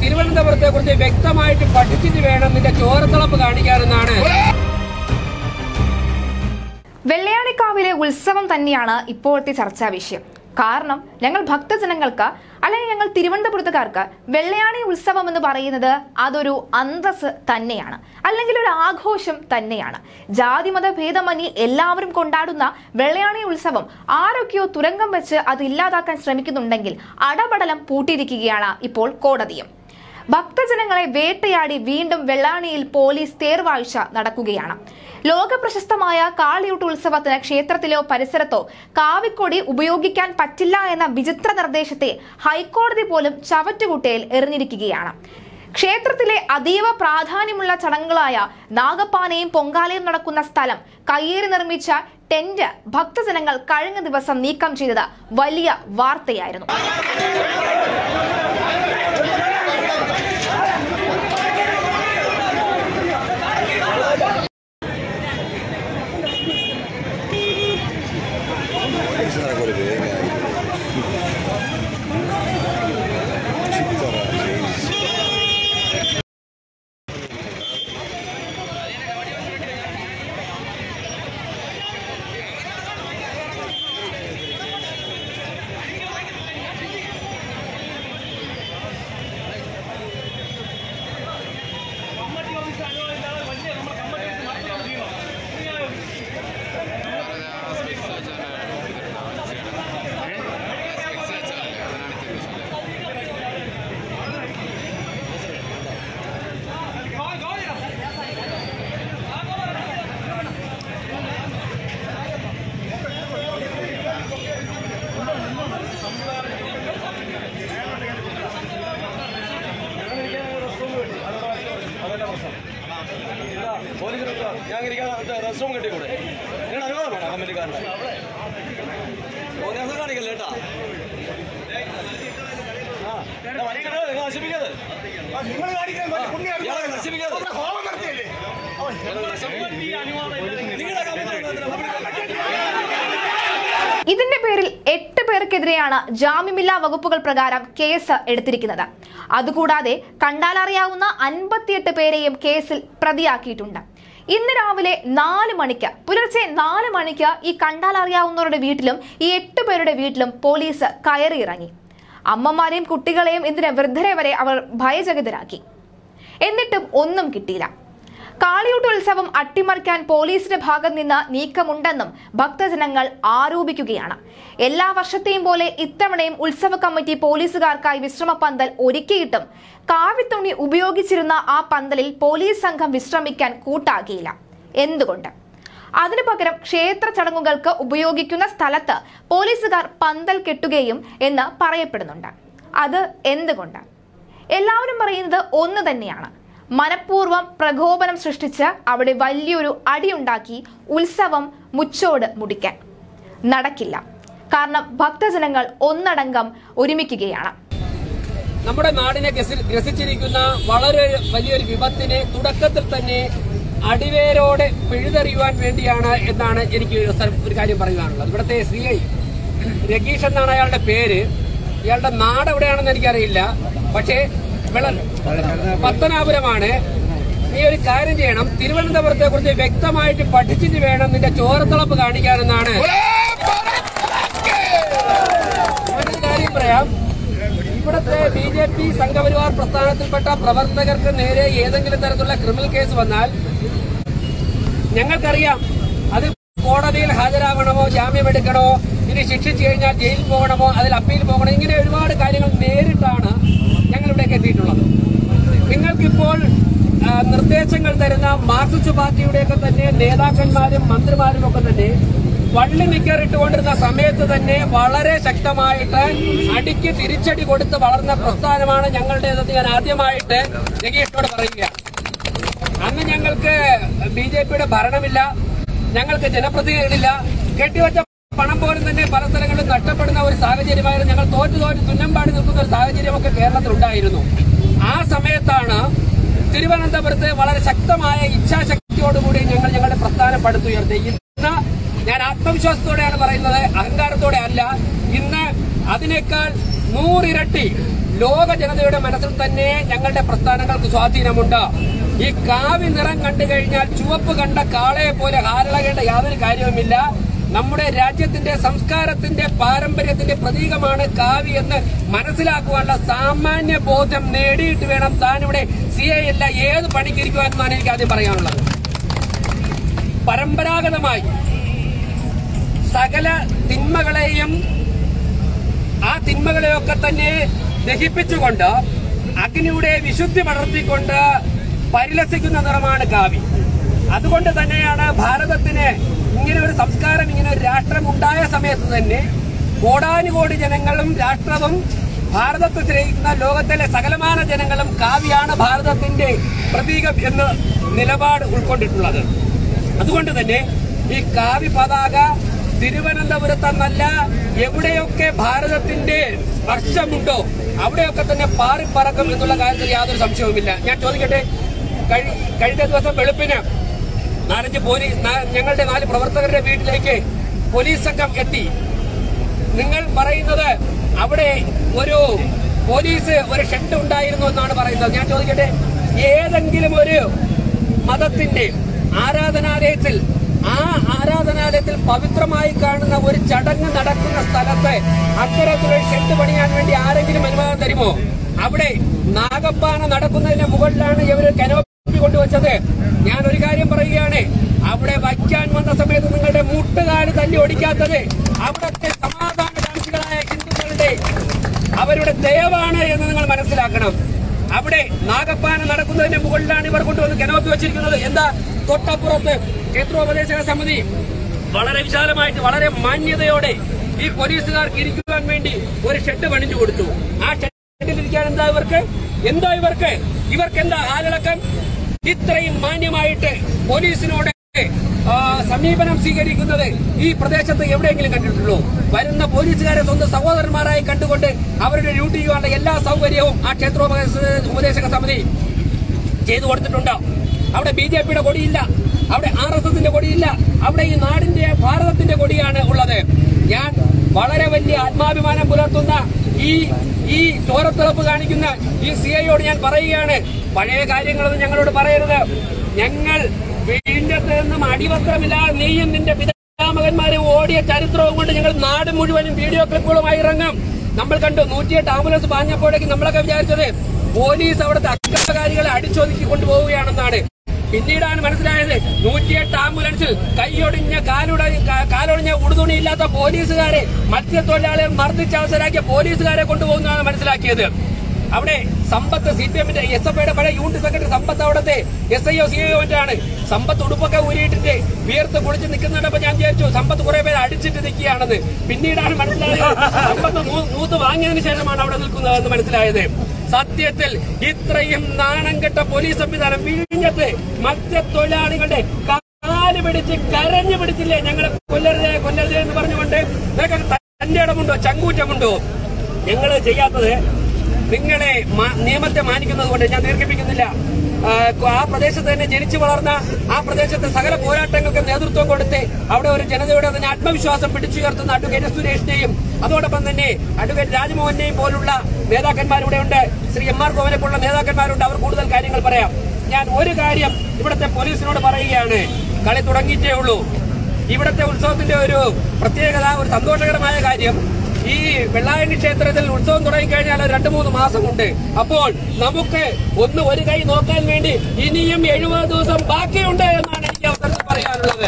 തിരുവനന്തപുരത്തെ കുറിച്ച് വ്യക്തമായിട്ട് പഠിച്ചിട്ട് വേണം നിന്റെ ചോരത്തിളപ്പ് കാണിക്കാനെന്നാണ് വെള്ളയാണിക്കാവിലെ ഉത്സവം തന്നെയാണ് ഇപ്പോഴത്തെ ചർച്ചാ വിഷയം കാരണം ഞങ്ങൾ ഭക്തജനങ്ങൾക്ക് അല്ലെങ്കിൽ ഞങ്ങൾ തിരുവനന്തപുരത്തുകാർക്ക് വെള്ളയാണി ഉത്സവം എന്ന് പറയുന്നത് അതൊരു അന്തസ് തന്നെയാണ് അല്ലെങ്കിൽ ഒരു ആഘോഷം തന്നെയാണ് ജാതിമത ഭേദമന്യേ എല്ലാവരും കൊണ്ടാടുന്ന വെള്ളയാണി ഉത്സവം ആരൊക്കെയോ തുരങ്കം വെച്ച് അത് ഇല്ലാതാക്കാൻ ശ്രമിക്കുന്നുണ്ടെങ്കിൽ അടപടലം പൂട്ടിയിരിക്കുകയാണ് ഇപ്പോൾ കോടതിയും ഭക്തജനങ്ങളെ വേട്ടയാടി വീണ്ടും വെള്ളാണിയിൽ പോലീസ് തേർവാഴ്ച നടക്കുകയാണ് ലോക പ്രശസ്തമായ കാളിയൂട്ട് ഉത്സവത്തിന് ക്ഷേത്രത്തിലോ പരിസരത്തോ കാവിക്കൊടി ഉപയോഗിക്കാൻ പറ്റില്ല എന്ന വിചിത്ര നിർദ്ദേശത്തെ ഹൈക്കോടതി പോലും ചവറ്റുകുട്ടയിൽ എറിഞ്ഞിരിക്കുകയാണ് ക്ഷേത്രത്തിലെ അതീവ പ്രാധാന്യമുള്ള ചടങ്ങുകളായ നാഗപ്പാനയും പൊങ്കാലയും നടക്കുന്ന സ്ഥലം കയ്യേറി നിർമ്മിച്ച ടെന്റ് ഭക്തജനങ്ങൾ കഴിഞ്ഞ ദിവസം നീക്കം ചെയ്തത് വലിയ വാർത്തയായിരുന്നു പോലീസിന് ഞാൻ ഇരിക്കാൻ റെസ്റ്റ് റൂം കെട്ടിക്കൂടെ നിങ്ങൾ അനുവാദം വേണം കമ്പനിക്കാരൻ്റെ ഓരോ കാണിക്കല്ലേ കേട്ടാ ആ എടാ, വരികട, നിങ്ങൾ നശിപ്പിക്കരുത് നിങ്ങൾ കാണിക്കാൻ ഇയാളെ നശിപ്പിക്കരുത് ഹോമം നടത്തിയല്ലേ നിങ്ങളുടെ കമ്പനി ഇതിന്റെ പേരിൽ എട്ട് പേർക്കെതിരെയാണ് ജാമ്യമില്ലാ വകുപ്പുകൾ പ്രകാരം കേസ് എടുത്തിരിക്കുന്നത് അതുകൂടാതെ കണ്ടാലറിയാവുന്ന അൻപത്തിയെട്ട് പേരെയും കേസിൽ പ്രതിയാക്കിയിട്ടുണ്ട് ഇന്ന് രാവിലെ നാല് മണിക്ക് പുലർച്ചെ നാല് മണിക്ക് ഈ കണ്ടാലറിയാവുന്നവരുടെ വീട്ടിലും ഈ എട്ട് പേരുടെ വീട്ടിലും പോലീസ് കയറിയിറങ്ങി അമ്മമാരെയും കുട്ടികളെയും എന്തിന് വൃദ്ധരെ വരെ അവർ ഭയചകിതരാക്കി എന്നിട്ടും ഒന്നും കിട്ടിയില്ല കാളിയൂട്ട് ഉത്സവം അട്ടിമറിക്കാൻ പോലീസിന്റെ ഭാഗത്ത് നിന്ന് നീക്കമുണ്ടെന്നും ഭക്തജനങ്ങൾ ആരോപിക്കുകയാണ് എല്ലാ വർഷത്തെയും പോലെ ഇത്തവണയും ഉത്സവ കമ്മിറ്റി പോലീസുകാർക്കായി വിശ്രമ പന്തൽ ഒരുക്കിയിട്ടും കാവിത്തുണി ഉപയോഗിച്ചിരുന്ന ആ പന്തലിൽ പോലീസ് സംഘം വിശ്രമിക്കാൻ കൂട്ടാക്കിയില്ല എന്തുകൊണ്ട് അതിനു പകരം ക്ഷേത്ര ചടങ്ങുകൾക്ക് ഉപയോഗിക്കുന്ന സ്ഥലത്ത് പോലീസുകാർ പന്തൽ കെട്ടുകയും എന്ന് പറയപ്പെടുന്നുണ്ട് അത് എന്തുകൊണ്ട് എല്ലാവരും പറയുന്നത് ഒന്ന് തന്നെയാണ് മനഃപൂർവ്വം പ്രകോപനം സൃഷ്ടിച്ച് അവിടെ വലിയൊരു അടിയുണ്ടാക്കി ഉത്സവം മുച്ചോട് മുടിക്കാൻ നടക്കില്ല കാരണം ഭക്തജനങ്ങൾ ഒന്നടങ്കം ഒരുമിക്കുകയാണ് നമ്മുടെ നാടിനെ ഗ്രസി- ഗ്രസിച്ചിരിക്കുന്ന വളരെ വലിയൊരു വിപത്തിനെ തുടക്കത്തിൽ തന്നെ അടിവേരോടെ പിഴുതെറിയുവാൻ വേണ്ടിയാണ് എന്നാണ് എനിക്ക് ഒരു സ്ഥലം- ഒരു കാര്യം പറയുവാനുള്ളത് ഇവിടുത്തെ സി ഐ രഗീഷ് എന്നാണ് അയാളുടെ പേര് ഇയാളുടെ നാട് എവിടെയാണെന്ന് എനിക്കറിയില്ല പക്ഷേ വിള പത്തനാപുരമാണ് നീ ഒരു കാര്യം ചെയ്യണം തിരുവനന്തപുരത്തെ കുറിച്ച് വ്യക്തമായിട്ട് പഠിച്ചിട്ട് വേണം നിന്റെ ചോരത്തിളപ്പ് കാണിക്കാനെന്നാണ് ഒരു കാര്യം പറയാം ഇവിടുത്തെ ബി ജെ പി സംഘപരിവാർ പ്രസ്ഥാനത്തിൽപ്പെട്ട പ്രവർത്തകർക്ക് നേരെ ഏതെങ്കിലും തരത്തിലുള്ള ക്രിമിനൽ കേസ് വന്നാൽ ഞങ്ങൾക്കറിയാം അത് കോടതിയിൽ ഹാജരാകണമോ ജാമ്യമെടുക്കണോ ഇനി ശിക്ഷിച്ചു കഴിഞ്ഞാൽ ജയിലിൽ പോകണമോ അതിൽ അപ്പീൽ പോകണോ ഇങ്ങനെ ഒരുപാട് കാര്യങ്ങൾ നേരിട്ടാണ് ഞങ്ങൾ ഇവിടേക്ക് എത്തിയിട്ടുള്ളത് നിങ്ങൾക്കിപ്പോൾ ആ, നിർദ്ദേശങ്ങൾ തരുന്ന മാർക്സിസ്റ്റ് പാർട്ടിയുടെയൊക്കെ തന്നെ നേതാക്കന്മാരും മന്ത്രിമാരും ഒക്കെ തന്നെ വള്ളി നിക്കറിട്ടുകൊണ്ടിരുന്ന സമയത്ത് തന്നെ വളരെ ശക്തമായിട്ട് അടിക്ക് തിരിച്ചടി കൊടുത്ത് വളർന്ന പ്രസ്ഥാനമാണ് ഞങ്ങളുടേതെന്ന് ഞാൻ ആദ്യമായിട്ട് ജഗീഷിനോട് പറയുക അന്ന് ഞങ്ങൾക്ക് ബി ജെ പിയുടെ ഭരണമില്ല ഞങ്ങൾക്ക് ജനപ്രതിനിധികളില്ല കെട്ടിവച്ച പണം പോലും തന്നെ പല സ്ഥലങ്ങളിലും നഷ്ടപ്പെടുന്ന ഒരു സാഹചര്യമായിരുന്നു ഞങ്ങൾ തോറ്റു തോറ്റ് തുന്നമ്പാടി നിൽക്കുന്ന ഒരു സാഹചര്യമൊക്കെ കേരളത്തിൽ ഉണ്ടായിരുന്നു ആ സമയത്താണ് തിരുവനന്തപുരത്ത് വളരെ ശക്തമായ ഇച്ഛാശക്തിയോടുകൂടി ഞങ്ങൾ ഞങ്ങളുടെ പ്രസ്ഥാനം പടുത്തുയർത്തി ഇന്ന് ഞാൻ ആത്മവിശ്വാസത്തോടെയാണ് പറയുന്നത് അഹങ്കാരത്തോടെ അല്ല ഇന്ന് അതിനേക്കാൾ നൂറിരട്ടി ലോക ജനതയുടെ മനസ്സിൽ തന്നെ ഞങ്ങളുടെ പ്രസ്ഥാനങ്ങൾക്ക് സ്വാധീനമുണ്ട് ഈ കാവി നിറം കണ്ടു കഴിഞ്ഞാൽ ചുവപ്പ് കണ്ട കാളയെ പോലെ ഹാരളകേണ്ട യാതൊരു കാര്യവുമില്ല നമ്മുടെ രാജ്യത്തിന്റെ സംസ്കാരത്തിന്റെ പാരമ്പര്യത്തിന്റെ പ്രതീകമാണ് കാവി എന്ന് മനസ്സിലാക്കുവാനുള്ള സാമാന്യ ബോധം നേടിയിട്ട് വേണം താൻ ഇവിടെ സി എ അല്ല ഏത് പണിക്കിരിക്കുവാനെന്നാണ് എനിക്ക് ആദ്യം പറയാനുള്ളത് പരമ്പരാഗതമായി സകല തിന്മകളെയും ആ തിന്മകളെയൊക്കെ തന്നെ ദഹിപ്പിച്ചുകൊണ്ട് അഗ്നിയുടെ വിശുദ്ധി വളർത്തിക്കൊണ്ട് പരിലസിക്കുന്ന നിറമാണ് കാവി അതുകൊണ്ട് തന്നെയാണ് ഭാരതത്തിന് ഇങ്ങനെ ഒരു സംസ്കാരം ഇങ്ങനെ ഒരു രാഷ്ട്രം ഉണ്ടായ സമയത്ത് തന്നെ കോടാനുകോടി ജനങ്ങളും രാഷ്ട്രവും ഭാരതത്തെ സ്നേഹിക്കുന്ന ലോകത്തിലെ സകലമാന ജനങ്ങളും കാവ്യാണ് ഭാരതത്തിന്റെ പ്രതീകം എന്ന് നിലപാട് ഉൾക്കൊണ്ടിട്ടുള്ളത് അതുകൊണ്ട് തന്നെ ഈ കാവി പതാക തിരുവനന്തപുരത്തെന്നല്ല എവിടെയൊക്കെ ഭാരതത്തിന്റെ സ്പർശമുണ്ടോ അവിടെയൊക്കെ തന്നെ പാറിപ്പറക്കും എന്നുള്ള കാര്യത്തിൽ യാതൊരു സംശയവുമില്ല ഞാൻ ചോദിക്കട്ടെ കഴി- കഴിഞ്ഞ ദിവസം വെളുപ്പിന് നാലഞ്ച് പോലീസ് നാ- ഞങ്ങളുടെ നാല് പ്രവർത്തകരുടെ വീട്ടിലേക്ക് പോലീസ് സംഘം എത്തി നിങ്ങൾ പറയുന്നത് അവിടെ ഒരു പോലീസ് ഒരു ഷെഡ് ഉണ്ടായിരുന്നു എന്നാണ് പറയുന്നത് ഞാൻ ചോദിക്കട്ടെ ഏതെങ്കിലും ഒരു മതത്തിന്റെ ആരാധനാലയത്തിൽ ആ ആരാധനാലയത്തിൽ പവിത്രമായി കാണുന്ന ഒരു ചടങ്ങ് നടക്കുന്ന സ്ഥലത്ത് അത്തരത്തിലൊരു ഷെഡ് പണിയാൻ വേണ്ടി ആരെങ്കിലും അനുവാദം തരുമോ അവിടെ നാഗപ്പാന നടക്കുന്നതിന്റെ മുകളിലാണ് ഇവര് കനോപ്പി കൊണ്ടുവച്ചത് ഞാൻ ഒരു കാര്യം പറയുകയാണ് അവിടെ വയ്ക്കാൻ വന്ന സമയത്ത് നിങ്ങളുടെ മുട്ടുകാല് തല്ലി ഓടിക്കാത്തത് അവിടുത്തെ സമാധാനകാംക്ഷികളായ ഹിന്ദുക്കളുടെ അവരുടെ ദയവാണ് എന്ന് നിങ്ങൾ മനസ്സിലാക്കണം അവിടെ നാഗപ്പാന നടക്കുന്നതിന്റെ മുകളിലാണ് ഇവർ കൊണ്ടുവന്ന് കനോപ്പി വെച്ചിരിക്കുന്നത് എന്താ തൊട്ടപ്പുറത്ത് ക്ഷേത്രോപദേശക സമിതി വളരെ വിശാലമായിട്ട് വളരെ മാന്യതയോടെ ഈ പോലീസുകാർക്ക് ഇരിക്കുവാൻ വേണ്ടി ഒരു ഷെഡ് പണിഞ്ഞു കൊടുത്തു ആ ഷെഡിലിരിക്കാൻ എന്താ ഇവർക്ക് എന്താ ഇവർക്ക് ഇവർക്ക് എന്താ ആലിളക്കം ഇത്രയും മാന്യമായിട്ട് പോലീസിനോട് ആ, സമീപനം സ്വീകരിക്കുന്നത് ഈ പ്രദേശത്ത് എവിടെയെങ്കിലും കണ്ടിട്ടുള്ളൂ വരുന്ന പോലീസുകാരെ സ്വന്തം സഹോദരന്മാരായി കണ്ടുകൊണ്ട് അവരുടെ ഡ്യൂട്ടി ചെയ്യാനുള്ള എല്ലാ സൗകര്യവും ആ ക്ഷേത്രോപദേശ ഉപദേശക സമിതി ചെയ്തു കൊടുത്തിട്ടുണ്ട് അവിടെ ബി ജെ പിയുടെ കൊടിയില്ല അവിടെ ആർ എസ് എസിന്റെ കൊടിയില്ല അവിടെ ഈ നാടിന്റെ ഭാരതത്തിന്റെ കൊടിയാണ് ഉള്ളത് ഞാൻ വളരെ വലിയ ആത്മാഭിമാനം പുലർത്തുന്ന ഈ ഈ ചോരത്തിളപ്പ് കാണിക്കുന്ന ഈ സി ഐയോട് ഞാൻ പറയുകയാണ് പഴയ കാര്യങ്ങളൊന്നും ഞങ്ങളോട് പറയരുത് ഞങ്ങൾ വീണ്ടത്ത് നിന്നും അടിവസ്ത്രമില്ലാതെ നീയും നിന്റെ പിതാമകന്മാരും ഓടിയ ചരിത്രവും കൊണ്ട് ഞങ്ങൾ നാട് മുഴുവനും വീഡിയോ ക്ലിപ്പുകളുമായി ഇറങ്ങും നമ്മൾ കണ്ടു നൂറ്റിയെട്ട് ആംബുലൻസ് പാഞ്ഞപ്പോഴേക്കും നമ്മളൊക്കെ വിചാരിച്ചത് പോലീസ് അവിടുത്തെ അക്രമകാരികളെ അടിച്ചൊതുക്കി കൊണ്ടുപോവുകയാണെന്നാണ് പിന്നീടാണ് മനസ്സിലായത് നൂറ്റിയെട്ട് ആംബുലൻസിൽ കൈയൊടിഞ്ഞ കാലുട കാ- കാലൊടിഞ്ഞ ഉടുതുണിയില്ലാത്ത പോലീസുകാരെ മത്സ്യത്തൊഴിലാളികൾ മർദ്ദിച്ച് അവസരാക്കിയ പോലീസുകാരെ കൊണ്ടുപോകുന്നതാണ് മനസ്സിലാക്കിയത് അവിടെ സമ്പത്ത് സി പി എമ്മിന്റെ എസ് എഫ് ഐയുടെ പഴയ യൂണിറ്റ് സെക്രട്ടറി സമ്പത്ത് അവിടുത്തെ S I or C I ആണ് സമ്പത്ത് ഉടുപ്പൊക്കെ ഊരിയിട്ടിട്ട് വീർത്ത് കുളിച്ച് നിൽക്കുന്നുണ്ടപ്പോ ഞാൻ വിചാരിച്ചു സമ്പത്ത് കുറെ പേര് അടിച്ചിട്ട് നിൽക്കുകയാണെന്ന് പിന്നീടാണ് മനസ്സിലായത് സമ്പത്ത് നൂ- നൂത്ത് വാങ്ങിയതിനു ശേഷമാണ് അവിടെ നിൽക്കുന്നതെന്ന് മനസ്സിലായത് സത്യത്തിൽ ഇത്രയും നാണം കെട്ട പോലീസ് സംവിധാനം വിഴിഞ്ഞത്ത് മത്സ്യത്തൊഴിലാളികളുടെ കാല് പിടിച്ച് കരഞ്ഞു പിടിച്ചില്ലേ ഞങ്ങളെ കൊല്ലരുതേ കൊല്ലരുതേ എന്ന് പറഞ്ഞുകൊണ്ട് നിങ്ങൾക്ക് തന്റെ ഇടമുണ്ടോ ചങ്കൂറ്റമുണ്ടോ ഞങ്ങൾ ചെയ്യാത്തത് നിങ്ങളെ മാ- നിയമത്തെ മാനിക്കുന്നത് കൊണ്ട് ഞാൻ ദീർഘിപ്പിക്കുന്നില്ല ആ, ആ പ്രദേശത്ത് തന്നെ ജനിച്ചു വളർന്ന ആ പ്രദേശത്തെ സകല പോരാട്ടങ്ങൾക്ക് നേതൃത്വം കൊടുത്ത് അവിടെ ഒരു ജനതയുടെ തന്നെ ആത്മവിശ്വാസം പിടിച്ചുയർത്തുന്ന അഡ്വക്കേറ്റ് സുരേഷിനെയും അതോടൊപ്പം തന്നെ അഡ്വക്കേറ്റ് രാജ്മോഹനെയും പോലുള്ള നേതാക്കന്മാരിവിടെ ഉണ്ട് ശ്രീ എം ആർ ഗോവനെ പോലുള്ള നേതാക്കന്മാരുണ്ട് അവർ കൂടുതൽ കാര്യങ്ങൾ പറയാം ഞാൻ ഒരു കാര്യം ഇവിടുത്തെ പോലീസിനോട് പറയുകയാണ് കളി തുടങ്ങിയിട്ടേ ഉള്ളൂ ഇവിടുത്തെ ഉത്സവത്തിന്റെ ഒരു പ്രത്യേകത ഒരു സന്തോഷകരമായ കാര്യം ഈ വെള്ളായണി ക്ഷേത്രത്തിൽ ഉത്സവം തുടങ്ങിക്കഴിഞ്ഞാൽ ഒരു രണ്ടു മൂന്ന് മാസമുണ്ട് അപ്പോൾ നമുക്ക് ഒന്ന് ഒരു കൈ നോക്കാൻ വേണ്ടി ഇനിയും എഴുപത് ദിവസം ബാക്കിയുണ്ട് എന്നാണ് എനിക്ക് അവസരത്തിൽ പറയാനുള്ളത്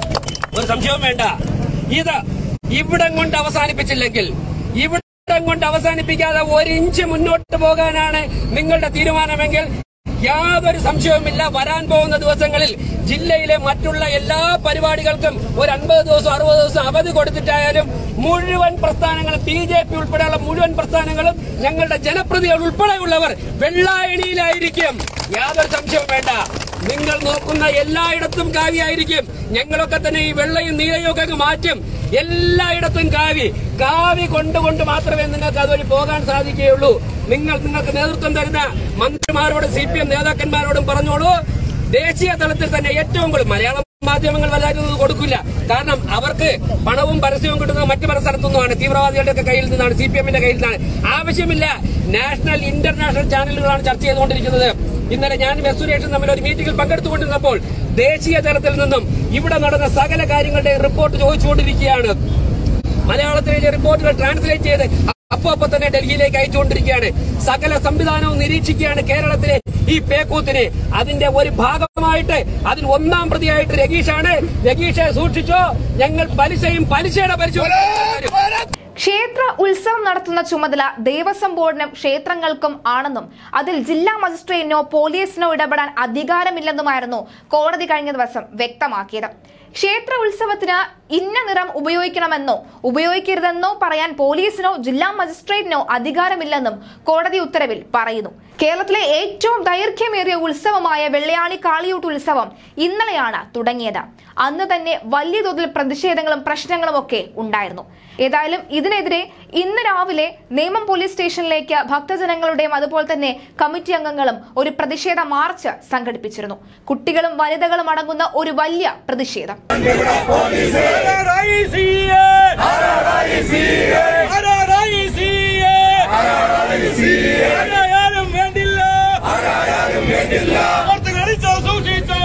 ഒരു സംശയവും വേണ്ട ഇത് ഇവിടം കൊണ്ട് അവസാനിപ്പിച്ചില്ലെങ്കിൽ ഇവിടം കൊണ്ട് അവസാനിപ്പിക്കാതെ ഒരു ഇഞ്ച് മുന്നോട്ട് പോകാനാണ് നിങ്ങളുടെ തീരുമാനമെങ്കിൽ യാതൊരു സംശയവുമില്ല വരാൻ പോകുന്ന ദിവസങ്ങളിൽ ജില്ലയിലെ മറ്റുള്ള എല്ലാ പരിപാടികൾക്കും ഒരു അൻപത് ദിവസം അറുപത് ദിവസം അവധി കൊടുത്തിട്ടായാലും മുഴുവൻ പ്രസ്ഥാനങ്ങളും ബി ജെ പി ഉൾപ്പെടെയുള്ള മുഴുവൻ പ്രസ്ഥാനങ്ങളും ഞങ്ങളുടെ ജനപ്രതികൾ ഉൾപ്പെടെയുള്ളവർ വെള്ളായണിയിലായിരിക്കും യാതൊരു സംശയവും വേണ്ട നിങ്ങൾ നോക്കുന്ന എല്ലായിടത്തും കാവ്യായിരിക്കും ഞങ്ങളൊക്കെ തന്നെ ഈ വെള്ളയും നീലയും ഒക്കെ അങ്ങ് മാറ്റും എല്ലായിടത്തും കാവി കാവി കൊണ്ടുകൊണ്ട് മാത്രമേ നിങ്ങൾക്ക് അതുവഴി പോകാൻ സാധിക്കുകയുള്ളൂ നിങ്ങൾ നിങ്ങൾക്ക് നേതൃത്വം തരുന്ന മന്ത്രിമാരോട് സി പി എം നേതാക്കന്മാരോടും പറഞ്ഞോളൂ ദേശീയ തലത്തിൽ തന്നെ ഏറ്റവും കൂടുതൽ മലയാളം മാധ്യമങ്ങൾ വല്ലാതെ കൊടുക്കില്ല കാരണം അവർക്ക് പണവും പരസ്യവും കിട്ടുന്നത് മറ്റു പല സ്ഥലത്തുനിന്നുമാണ് തീവ്രവാദികളുടെ ഒക്കെ കയ്യിൽ നിന്നാണ് സി പി എമ്മിന്റെ കയ്യിൽ നിന്നാണ് ആവശ്യമില്ല നാഷണൽ ഇന്റർനാഷണൽ ചാനലുകളാണ് ചർച്ച ചെയ്തുകൊണ്ടിരിക്കുന്നത് ഇന്നലെ ഞാനും എസ് സുരേഷും തമ്മിൽ ഒരു മീറ്റിംഗിൽ പങ്കെടുത്തുകൊണ്ടിരുന്നപ്പോൾ ദേശീയ തലത്തിൽ നിന്നും ഇവിടെ നടന്ന സകല കാര്യങ്ങളുടെ റിപ്പോർട്ട് ചോദിച്ചുകൊണ്ടിരിക്കുകയാണ് മലയാളത്തിലെ റിപ്പോർട്ടുകൾ ട്രാൻസ്ലേറ്റ് ചെയ്ത് അപ്പൊ അപ്പൊ തന്നെ ഡൽഹിയിലേക്ക് അയച്ചുകൊണ്ടിരിക്കുകയാണ് സകല സംവിധാനവും നിരീക്ഷിക്കുകയാണ് കേരളത്തിലെ ഈ പേക്കൂത്തിനെ അതിന്റെ ഒരു ഭാഗമായിട്ട് അതിൽ ഒന്നാം പ്രതിയായിട്ട് രഗീഷാണ് രഗീഷെ സൂക്ഷിച്ചോ ഞങ്ങൾ പലിശയും പലിശയുടെ പരിശോധന ക്ഷേത്ര ഉത്സവം നടത്തുന്ന ചുമതല ദേവസ്വം ബോർഡിനും ക്ഷേത്രങ്ങൾക്കും ആണെന്നും അതിൽ ജില്ലാ മജിസ്ട്രേറ്റിനോ പോലീസിനോ ഇടപെടാൻ അധികാരമില്ലെന്നുമായിരുന്നു കോടതി കഴിഞ്ഞ ദിവസം വ്യക്തമാക്കിയത് ക്ഷേത്ര ഉത്സവത്തിന് ഇന്ന നിറം ഉപയോഗിക്കണമെന്നോ ഉപയോഗിക്കരുതെന്നോ പറയാൻ പോലീസിനോ ജില്ലാ മജിസ്ട്രേറ്റിനോ അധികാരമില്ലെന്നും കോടതി ഉത്തരവിൽ പറയുന്നു കേരളത്തിലെ ഏറ്റവും ദൈർഘ്യമേറിയ ഉത്സവമായ വെള്ളയാണി കാളിയൂട്ട് ഉത്സവം ഇന്നലെയാണ് തുടങ്ങിയത് അന്ന് തന്നെ വലിയ തോതിൽ പ്രതിഷേധങ്ങളും പ്രശ്നങ്ങളും ഒക്കെ ഉണ്ടായിരുന്നു ഏതായാലും ഇതിനെതിരെ ഇന്ന് രാവിലെ നേമം പോലീസ് സ്റ്റേഷനിലേക്ക് ഭക്തജനങ്ങളുടെയും അതുപോലെ തന്നെ കമ്മിറ്റി അംഗങ്ങളും ഒരു പ്രതിഷേധ മാർച്ച് സംഘടിപ്പിച്ചിരുന്നു കുട്ടികളും വനിതകളും അടങ്ങുന്ന ഒരു വലിയ പ്രതിഷേധം ആരായാലും വേണ്ടില്ല ഓർത്ത് കളിച്ചോ സൂക്ഷിച്ചോ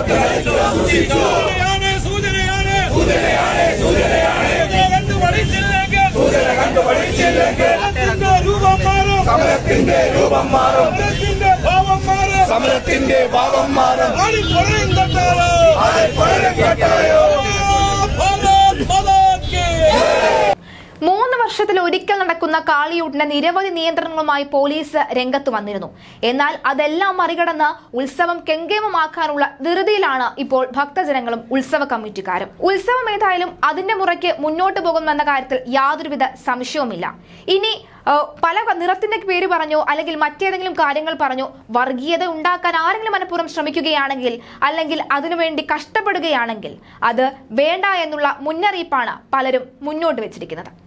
സൂചനയാണ് സൂചനയാണ് സൂചന കണ്ടു പഠിച്ചില്ലെങ്കിൽ സമരത്തിന്റെ രൂപം മാറും സമരത്തിന്റെ രൂപം മാറും സമരത്തിന്റെ ഭാവം മാറും സമരത്തിന്റെ ഭാവം മാറും ആടി കുറയും തട്ടാലോ വളരെ കേട്ടായോ ഭാരത് മാതാ കി മൂന്ന് വർഷത്തിൽ ഒരിക്കൽ നടക്കുന്ന കാളിയൂട്ടിന് നിരവധി നിയന്ത്രണങ്ങളുമായി പോലീസ് രംഗത്ത് വന്നിരുന്നു എന്നാൽ അതെല്ലാം മറികടന്ന് ഉത്സവം കെങ്കേമമാക്കാനുള്ള ധൃതിയിലാണ് ഇപ്പോൾ ഭക്തജനങ്ങളും ഉത്സവ കമ്മിറ്റിക്കാരും ഉത്സവം ഏതായാലും അതിന്റെ മുറയ്ക്ക് മുന്നോട്ട് പോകുമെന്ന കാര്യത്തിൽ യാതൊരുവിധ സംശയവുമില്ല ഇനി ഏഹ്, പല നിറത്തിന്റെ പേര് പറഞ്ഞോ അല്ലെങ്കിൽ മറ്റേതെങ്കിലും കാര്യങ്ങൾ പറഞ്ഞോ വർഗീയത ഉണ്ടാക്കാൻ ആരെങ്കിലും മനഃപൂർവ്വം ശ്രമിക്കുകയാണെങ്കിൽ അല്ലെങ്കിൽ അതിനുവേണ്ടി കഷ്ടപ്പെടുകയാണെങ്കിൽ അത് വേണ്ട എന്നുള്ള മുന്നറിയിപ്പാണ് പലരും മുന്നോട്ട് വെച്ചിരിക്കുന്നത്